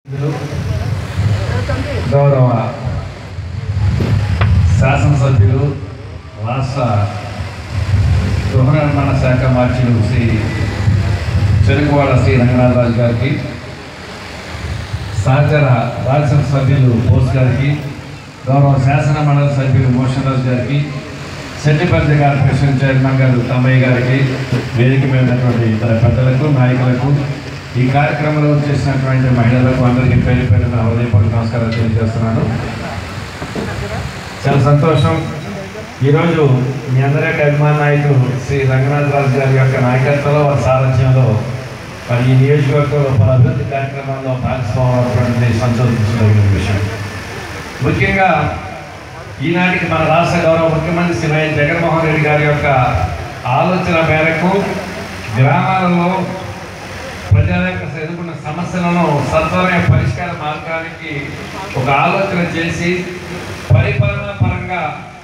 గౌరవ శాసనసభ్యులు రాష్ట్ర గృహ నిర్మాణ శాఖ మార్చులు శ్రీ చెరుకువాడ శ్రీ రంగనాథరాజు గారికి సహచర రాజ్యసభ సభ్యులు బోస్ గారికి గౌరవ శాసన మండలి సభ్యులు మోషన్ రాజు గారికి సెట్టిపల్లి కార్పొరేషన్ చైర్మన్ గారు తమ్మయ్య గారికి వేదిక మీద ఉన్నటువంటి ఇతర పెద్దలకు నాయకులకు ఈ కార్యక్రమంలో చేసినటువంటి మహిళలకు అందరికీ పేరు పేరున హృదయపూర్వక నమస్కారాలు తెలియజేస్తున్నాను చాలా సంతోషం ఈరోజు మీ అందరి యొక్క అభిమాన నాయకులు శ్రీ రంగనాథ్ రాజు గారి యొక్క నాయకత్వంలో వారి సారథ్యంలో మరి ఈ నియోజకవర్గంలో పలు అభివృద్ధి కార్యక్రమాల్లో భాగస్వామ్యం అవటువంటి సంతోషించదగిన విషయం ముఖ్యంగా ఈనాటికి మన రాష్ట్ర గౌరవ ముఖ్యమంత్రి శ్రీ వైఎస్ జగన్మోహన్ రెడ్డి గారి యొక్క ఆలోచన మేరకు గ్రామాలలో ప్రజల యొక్క ఎదుర్కొన్న సమస్యలను సత్వరమైన పరిష్కార మార్గానికి ఒక ఆలోచన చేసి పరిపాలన పరంగా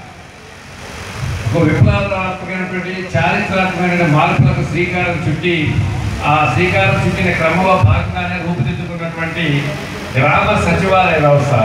ఒక విప్లవాత్మకమైనటువంటి చారిత్రాత్మకమైన మార్పులకు శ్రీకారం చుట్టి ఆ శ్రీకారం చుట్టిన క్రమంలో భాగంగానే రూపుదిద్దుకున్నటువంటి గ్రామ సచివాలయ వ్యవస్థ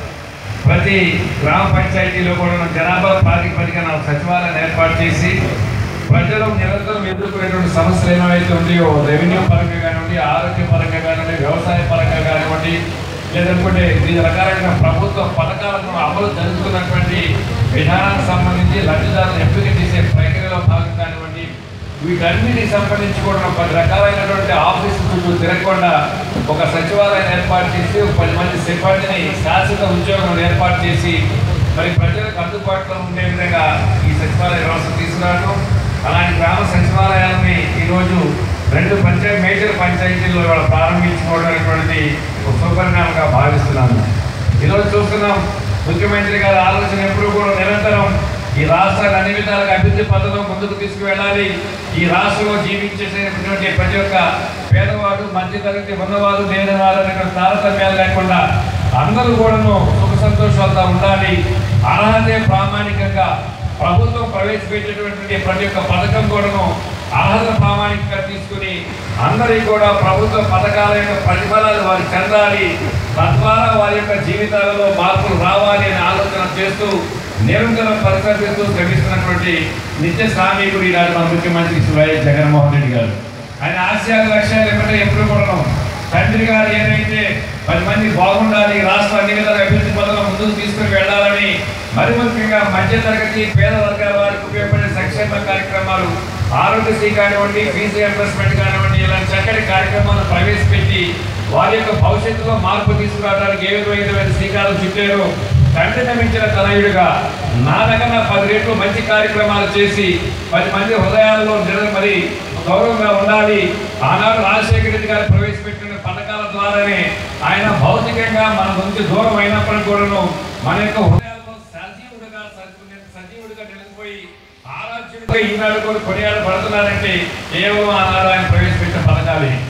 ప్రతి గ్రామ పంచాయతీలో కూడా జనాభా ప్రాతిపదికన ఒక సచివాలయాన్ని ఏర్పాటు చేసి ప్రజలు నిరంతరం ఎదుర్కొనేటువంటి సమస్యలు ఏమైతే ఉన్నాయో రెవెన్యూ పరంగా కానివ్వండి ఆరోగ్య పరంగా కానివ్వండి వ్యవసాయ పరంగా కానివ్వండి లేదనుకుంటే వివిధ రకాలైన ప్రభుత్వ పథకాలను అమలు జరుగుతున్నటువంటి విధానానికి సంబంధించి లబ్ధిదారులను ఎంపిక చేసే ప్రక్రియలో భాగం కానివ్వండి వీటన్నిటికి సంబంధించి కూడా పది రకాలైనటువంటి ఆఫీసు చుట్టూ తిరగకుండా ఒక సచివాలయాన్ని ఏర్పాటు చేసి ఒక పది మంది సిబ్బందిని శాశ్వత ఉద్యోగం ఏర్పాటు చేసి మరి ప్రజలకు అందుబాటులో ఉండే విధంగా ఈ సచివాలయ వ్యవస్థ తీసుకురావడం అలాంటి గ్రామ సచివాలయాలని ఈరోజు రెండు పంచాయతీ మేజర్ పంచాయతీల్లో ఇవాళ ప్రారంభించుకోవడం అనేటువంటిది ఒక సుపరిణామంగా భావిస్తున్నాను ఈరోజు చూస్తున్నాం ముఖ్యమంత్రి గారి ఆలోచన ఎప్పుడు కూడా నిరంతరం ఈ రాష్ట్రాన్ని అన్ని విధాలుగా అభివృద్ధి పథకం ముందుకు తీసుకువెళ్ళాలి ఈ రాష్ట్రంలో జీవించేసేటువంటి ప్రతి ఒక్క పేదవాడు మధ్యతరగతి ఉన్నవాడు లేనివాడు అనే తారతమ్యాలు లేకుండా అందరూ కూడాను సుఖ సంతోషాలతో ఉండాలి అర్హతే ప్రామాణికంగా ప్రభుత్వం ప్రవేశపెట్టేటటువంటి ప్రతి ఒక్క పథకం కూడాను అర్హత ప్రామాణికంగా తీసుకుని అందరికీ కూడా ప్రభుత్వ పథకాల యొక్క ప్రతిఫలాలు వారికి చెందాలి తద్వారా వారి యొక్క జీవితాలలో మార్పులు రావాలి అనే ఆలోచన చేస్తూ నిరంతరం పరిశీలిస్తూ శ్రమిస్తున్నటువంటి నిత్య శ్రామికుడు ఈనాడు మన ముఖ్యమంత్రి శ్రీ వైఎస్ జగన్మోహన్ రెడ్డి గారు ఆయన ఆశయాల లక్ష్యాలు ఏమంటే ఎప్పుడు కూడా తండ్రి గారు ఏదైతే పది మంది బాగుండాలి రాష్ట్ర అన్ని విధాల అభివృద్ధి పథకం ముందుకు తీసుకుని వెళ్ళాలని మరి ముఖ్యంగా మధ్య తరగతి పేద వర్గాల వారికి ఉపయోగపడే సంక్షేమ కార్యక్రమాలు ఆరోగ్యశ్రీ కానివ్వండి ఫీజు రియంబర్స్మెంట్ కానివ్వండి ఇలాంటి చక్కటి కార్యక్రమాలను ప్రవేశపెట్టి వారి యొక్క భవిష్యత్తులో మార్పు తీసుకురావడానికి ఏ విధమైన శ్రీకారం చుట్టారో తండ్రిని మించిన తనయుడిగా నా దగ్గర పది రెట్లు మంచి కార్యక్రమాలు చేసి పది మంది హృదయాల్లో నిర మరి గౌరవంగా ఉండాలి ఆనాడు రాజశేఖర రెడ్డి గారు ప్రవేశపెట్టిన పథకాల ద్వారానే ఆయన భౌతికంగా మన నుంచి దూరం అయినప్పటికీ కూడాను మన యొక్క హృదయాల్లో సజీవుడిగా సజీవుడిగా సజీవుడిగా నిలిచిపోయి ఆరాధ్యుడిగా ఈనాడు కూడా కొనియాడబడుతున్నారంటే కేవలం ఆనాడు ఆయన ప్రవేశపెట్టిన పథకాలే